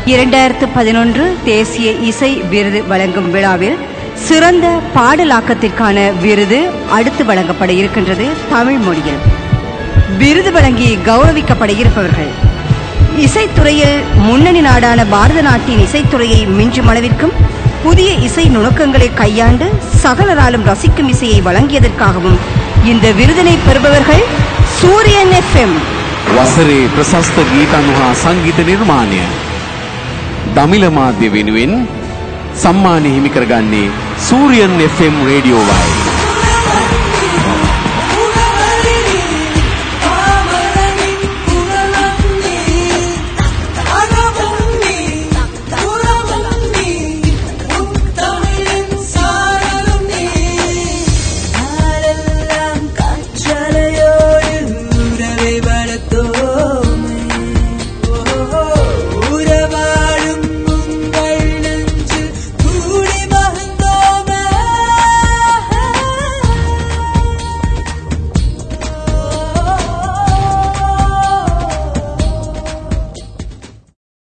இரண்டாயிரத்து பதினொன்று தேசிய இசை விருது வழங்கும் விழாவில் சிறந்த பாடலாக்கத்திற்கான விருது அடுத்து வழங்கப்பட இருக்கின்றது தமிழ் மொழியில் விருது வழங்கி கௌரவிக்கப்பட இருப்பவர்கள் இசைத்துறையில் முன்னணி நாடான பாரத நாட்டின் இசைத்துறையை மிஞ்சும் அளவிற்கும் புதிய இசை நுணுக்கங்களை கையாண்டு சகலராலும் ரசிக்கும் இசையை வழங்கியதற்காகவும் இந்த விருதினை பெறுபவர்கள் சூரியன் எஃப்எம் වසරේ ප්‍රශස්ත ගීතන් හා සංගීත නිර්මාණය දමිල මාධ්‍ය වෙනුවෙන් සම්මානය හිමි කරගන්නේ සූරියන් FM රේඩියෝවයි.